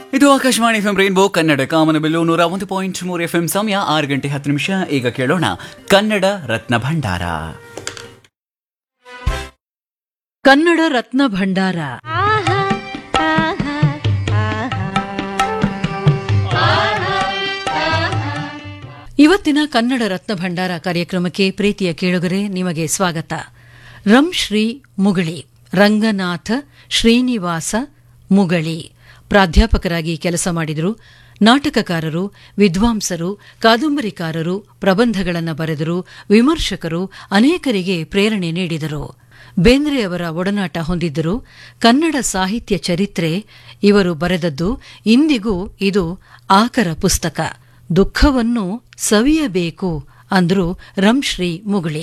ಇದು Akashvani F rainbow Kannada ಕಾಮನಬಿಲ್ಲು ನೂರ ಒಂದು ಪಾಯಿಂಟ್ ಮೂರು ಎಫ್ ಸಮಯ ಆರು ಗಂಟೆ ಹತ್ತು ನಿಮಿಷ ಈಗ ಕೇಳೋಣ ಕನ್ನಡ ರತ್ನ ಭಂಡಾರ ಕನ್ನಡ ರತ್ನ ಭಂಡಾರ ಇವತ್ತಿನ ಕನ್ನಡ ರತ್ನ ಭಂಡಾರ ಕಾರ್ಯಕ್ರಮಕ್ಕೆ ಪ್ರೀತಿಯ ಕೇಳುಗರೆ ನಿಮಗೆ ಸ್ವಾಗತ ರಂ ಶ್ರೀ ಮುಗಳಿ ರಂಗನಾಥ ಶ್ರೀನಿವಾಸ ಮುಗಳಿ ಪ್ರಾಧ್ಯಾಪಕರಾಗಿ ಕೆಲಸ ಮಾಡಿದರು ನಾಟಕಕಾರರು ವಿದ್ವಾಂಸರು ಕಾದಂಬರಿಕಾರರು ಪ್ರಬಂಧಗಳನ್ನು ಬರೆದರು ವಿಮರ್ಶಕರು ಅನೇಕರಿಗೆ ಪ್ರೇರಣೆ ನೀಡಿದರು ಬೇಂದ್ರೆ ಅವರ ಒಡನಾಟ ಹೊಂದಿದ್ದರು ಕನ್ನಡ ಸಾಹಿತ್ಯ ಚರಿತ್ರೆ ಇವರು ಬರೆದದ್ದು ಇಂದಿಗೂ ಇದು ಆಕರ ಪುಸ್ತಕ ದುಃಖವನ್ನು ಸವಿಯಬೇಕು ಅಂದ್ರು ರಂಶ್ರೀ ಮುಗುಳಿ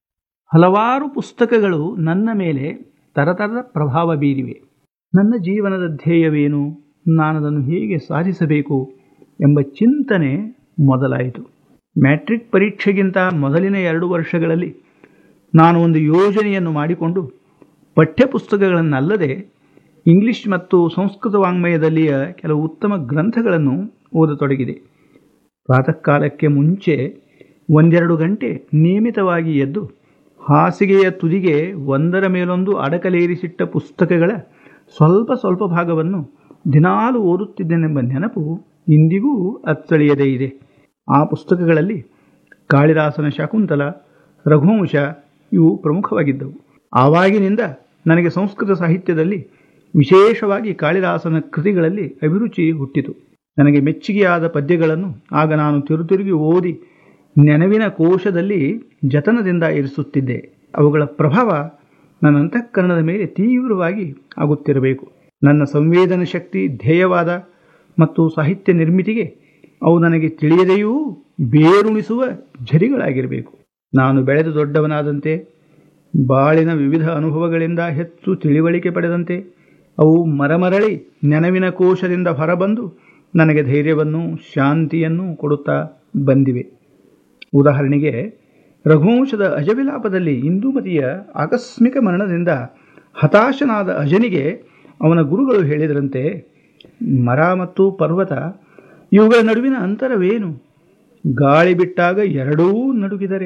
ಹಲವಾರು ಪುಸ್ತಕಗಳು ನನ್ನ ಮೇಲೆ ತರತರದ ಪ್ರಭಾವ ಬೀರಿವೆ ನನ್ನ ಜೀವನದ ಧ್ಯೇಯವೇನು ನಾನದನ್ನು ಹೇಗೆ ಸಾಧಿಸಬೇಕು ಎಂಬ ಚಿಂತನೆ ಮೊದಲಾಯಿತು ಮ್ಯಾಟ್ರಿಕ್ ಪರೀಕ್ಷೆಗಿಂತ ಮೊದಲಿನ ಎರಡು ವರ್ಷಗಳಲ್ಲಿ ನಾನು ಒಂದು ಯೋಜನೆಯನ್ನು ಮಾಡಿಕೊಂಡು ಪಠ್ಯಪುಸ್ತಕಗಳನ್ನಲ್ಲದೆ ಇಂಗ್ಲಿಷ್ ಮತ್ತು ಸಂಸ್ಕೃತ ವಾಂಗ್ಮಯದಲ್ಲಿಯ ಕೆಲವು ಉತ್ತಮ ಗ್ರಂಥಗಳನ್ನು ಓದತೊಡಗಿದೆ ಪ್ರಾತಃ ಕಾಲಕ್ಕೆ ಮುಂಚೆ ಒಂದೆರಡು ಗಂಟೆ ನಿಯಮಿತವಾಗಿ ಎದ್ದು ಹಾಸಿಗೆಯ ತುದಿಗೆ ಒಂದರ ಮೇಲೊಂದು ಅಡಕಲೇರಿಸಿಟ್ಟ ಪುಸ್ತಕಗಳ ಸ್ವಲ್ಪ ಸ್ವಲ್ಪ ಭಾಗವನ್ನು ದಿನಾಲು ಓದುತ್ತಿದ್ದೇನೆಂಬ ನೆನಪು ಇಂದಿಗೂ ಅಚ್ಚಳಿಯದೇ ಇದೆ ಆ ಪುಸ್ತಕಗಳಲ್ಲಿ ಕಾಳಿದಾಸನ ಶಕುಂತಲ ರಘುವಂಶ ಇವು ಪ್ರಮುಖವಾಗಿದ್ದವು ಆವಾಗಿನಿಂದ ನನಗೆ ಸಂಸ್ಕೃತ ಸಾಹಿತ್ಯದಲ್ಲಿ ವಿಶೇಷವಾಗಿ ಕಾಳಿದಾಸನ ಕೃತಿಗಳಲ್ಲಿ ಅಭಿರುಚಿ ಹುಟ್ಟಿತು ನನಗೆ ಮೆಚ್ಚುಗೆಯಾದ ಪದ್ಯಗಳನ್ನು ಆಗ ನಾನು ತಿರುತಿರುಗಿ ಓದಿ ನೆನವಿನ ಕೋಶದಲ್ಲಿ ಜತನದಿಂದ ಇರಿಸುತ್ತಿದ್ದೆ ಅವುಗಳ ಪ್ರಭಾವ ನನ್ನ ಅಂತಃಕರಣದ ಮೇಲೆ ತೀವ್ರವಾಗಿ ಆಗುತ್ತಿರಬೇಕು ನನ್ನ ಸಂವೇದನ ಶಕ್ತಿ ಧ್ಯೇಯವಾದ ಮತ್ತು ಸಾಹಿತ್ಯ ನಿರ್ಮಿತಿಗೆ ಅವು ನನಗೆ ತಿಳಿಯದೆಯೂ ಬೇರುಣಿಸುವ ಝರಿಗಳಾಗಿರಬೇಕು ನಾನು ಬೆಳೆದು ದೊಡ್ಡವನಾದಂತೆ ಬಾಳಿನ ವಿವಿಧ ಅನುಭವಗಳಿಂದ ಹೆಚ್ಚು ತಿಳಿವಳಿಕೆ ಪಡೆದಂತೆ ಅವು ಮರಮರಳಿ ನೆನವಿನ ಕೋಶದಿಂದ ಹೊರಬಂದು ನನಗೆ ಧೈರ್ಯವನ್ನು ಶಾಂತಿಯನ್ನು ಕೊಡುತ್ತಾ ಬಂದಿವೆ ಉದಾಹರಣೆಗೆ ರಘುವಂಶದ ಅಜವಿಲಾಪದಲ್ಲಿ ಇಂದುಮತಿಯ ಆಕಸ್ಮಿಕ ಮರಣದಿಂದ ಹತಾಶನಾದ ಅಜನಿಗೆ ಅವನ ಗುರುಗಳು ಹೇಳಿದರಂತೆ ಮರ ಮತ್ತು ಪರ್ವತ ಇವುಗಳ ನಡುವಿನ ಅಂತರವೇನು ಗಾಳಿ ಬಿಟ್ಟಾಗ ಎರಡೂ ನಡುಗಿದರೆ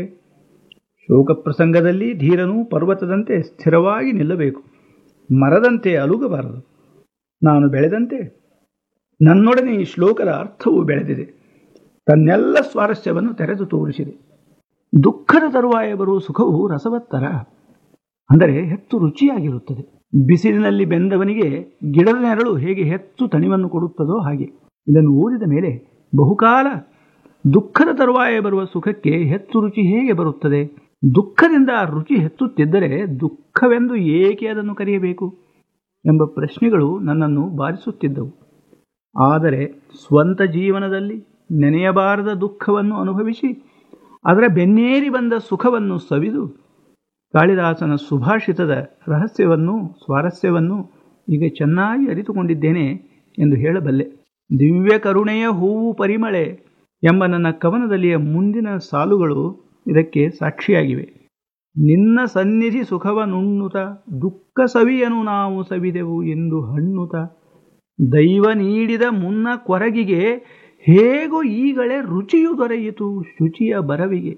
ಶೋಕ ಪ್ರಸಂಗದಲ್ಲಿ ಧೀರನು ಪರ್ವತದಂತೆ ಸ್ಥಿರವಾಗಿ ನಿಲ್ಲಬೇಕು ಮರದಂತೆ ಅಲುಗಬಾರದು ನಾನು ಬೆಳೆದಂತೆ ನನ್ನೊಡನೆ ಈ ಶ್ಲೋಕದ ಅರ್ಥವು ಬೆಳೆದಿದೆ ತನ್ನೆಲ್ಲ ಸ್ವಾರಸ್ಯವನ್ನು ತೆರೆದು ತೋರಿಸಿದೆ ದುಃಖದ ತರುವಾಯ ಬರುವ ಸುಖವು ರಸವತ್ತರ ಅಂದರೆ ಹೆಚ್ಚು ರುಚಿಯಾಗಿರುತ್ತದೆ ಬಿಸಿಲಿನಲ್ಲಿ ಬೆಂದವನಿಗೆ ಗಿಡದ ನೆರಳು ಹೇಗೆ ಹೆಚ್ಚು ತಣಿವನ್ನು ಕೊಡುತ್ತದೋ ಹಾಗೆ ಇದನ್ನು ಓದಿದ ಮೇಲೆ ಬಹುಕಾಲ ದುಃಖದ ತರುವಾಯ ಬರುವ ಸುಖಕ್ಕೆ ಹೆಚ್ಚು ರುಚಿ ಹೇಗೆ ಬರುತ್ತದೆ ದುಃಖದಿಂದ ಆ ರುಚಿ ಹೆಚ್ಚುತ್ತಿದ್ದರೆ ದುಃಖವೆಂದು ಏಕೆ ಅದನ್ನು ಕರೆಯಬೇಕು ಎಂಬ ಪ್ರಶ್ನೆಗಳು ನನ್ನನ್ನು ಬಾರಿಸುತ್ತಿದ್ದವು ಆದರೆ ಸ್ವಂತ ಜೀವನದಲ್ಲಿ ನೆನೆಯಬಾರದ ದುಃಖವನ್ನು ಅನುಭವಿಸಿ ಅದರ ಬೆನ್ನೇರಿ ಬಂದ ಸುಖವನ್ನು ಸವಿದು ಕಾಳಿದಾಸನ ಸುಭಾಷಿತದ ರಹಸ್ಯವನ್ನು ಸ್ವಾರಸ್ಯವನ್ನು ಈಗ ಚೆನ್ನಾಗಿ ಅರಿತುಕೊಂಡಿದ್ದೇನೆ ಎಂದು ಹೇಳಬಲ್ಲೆ ದಿವ್ಯ ಕರುಣೆಯ ಹೂವು ಪರಿಮಳೆ ಎಂಬ ನನ್ನ ಕವನದಲ್ಲಿಯ ಮುಂದಿನ ಸಾಲುಗಳು ಇದಕ್ಕೆ ಸಾಕ್ಷಿಯಾಗಿವೆ ನಿನ್ನ ಸನ್ನಿಧಿ ಸುಖವನುಣ್ಣುತ ದುಃಖ ಸವಿಯನು ನಾವು ಸವಿದೆವು ಎಂದು ಹಣ್ಣುತ ದೈವ ನೀಡಿದ ಮುನ್ನ ಕೊರಗಿಗೆ ಹೇಗೋ ಈಗಲೇ ರುಚಿಯು ದೊರೆಯಿತು ಶುಚಿಯ ಬರವಿಗೆ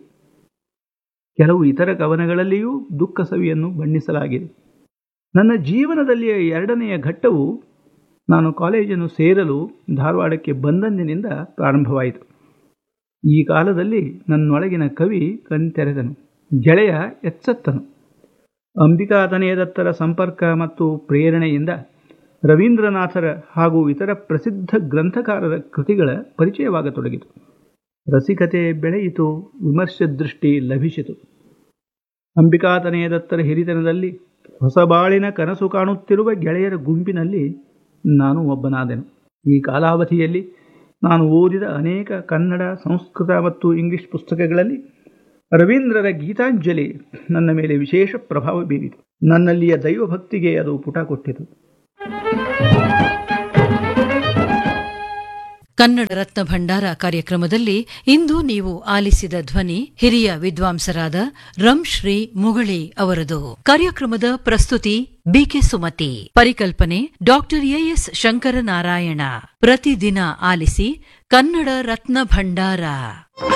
ಕೆಲವು ಇತರ ಕವನಗಳಲ್ಲಿಯೂ ದುಃಖ ಸವಿಯನ್ನು ಬಣ್ಣಿಸಲಾಗಿದೆ ನನ್ನ ಜೀವನದಲ್ಲಿಯ ಎರಡನೆಯ ಘಟ್ಟವು ನಾನು ಕಾಲೇಜನ್ನು ಸೇರಲು ಧಾರವಾಡಕ್ಕೆ ಬಂದಂದಿನಿಂದ ಪ್ರಾರಂಭವಾಯಿತು ಈ ಕಾಲದಲ್ಲಿ ನನ್ನೊಳಗಿನ ಕವಿ ಕಣ್ತೆರೆದನು ಗೆಳೆಯ ಎಚ್ಚತ್ತನು ಅಂಬಿಕಾತನಯದತ್ತರ ಸಂಪರ್ಕ ಮತ್ತು ಪ್ರೇರಣೆಯಿಂದ ರವೀಂದ್ರನಾಥರ ಹಾಗೂ ಇತರ ಪ್ರಸಿದ್ಧ ಗ್ರಂಥಕಾರರ ಕೃತಿಗಳ ಪರಿಚಯವಾಗತೊಡಗಿತು ರಸಿಕತೆ ಬೆಳೆಯಿತು ವಿಮರ್ಶೆ ದೃಷ್ಟಿ ಲಭಿಸಿತು ಅಂಬಿಕಾತನಯದತ್ತರ ಹಿರಿತನದಲ್ಲಿ ಹೊಸ ಬಾಳಿನ ಕನಸು ಕಾಣುತ್ತಿರುವ ಗೆಳೆಯರ ಗುಂಪಿನಲ್ಲಿ ನಾನು ಒಬ್ಬನಾದೆನು ಈ ಕಾಲಾವಧಿಯಲ್ಲಿ ನಾನು ಓದಿದ ಅನೇಕ ಕನ್ನಡ ಸಂಸ್ಕೃತ ಮತ್ತು ಇಂಗ್ಲಿಷ್ ಪುಸ್ತಕಗಳಲ್ಲಿ ರವೀಂದ್ರರ ಗೀತಾಂಜಲಿ ನನ್ನ ಮೇಲೆ ವಿಶೇಷ ಪ್ರಭಾವ ಬೀರಿತು ನನ್ನಲ್ಲಿಯ ದೈವಭಕ್ತಿಗೆ ಅದು ಪುಟ ಕೊಟ್ಟಿತು ಕನ್ನಡ ರತ್ನ ಭಂಡಾರ ಕಾರ್ಯಕ್ರಮದಲ್ಲಿ ಇಂದು ನೀವು ಆಲಿಸಿದ ಧ್ವನಿ ಹಿರಿಯ ವಿದ್ವಾಂಸರಾದ ರಂ ಶ್ರೀ ಮುಗಳಿ ಅವರದು ಕಾರ್ಯಕ್ರಮದ ಪ್ರಸ್ತುತಿ ಬಿಕೆ ಸುಮತಿ ಪರಿಕಲ್ಪನೆ ಡಾಕ್ಟರ್ ಎಎಸ್ ಶಂಕರನಾರಾಯಣ ಪ್ರತಿದಿನ ಆಲಿಸಿ ಕನ್ನಡ ರತ್ನ ಭಂಡಾರ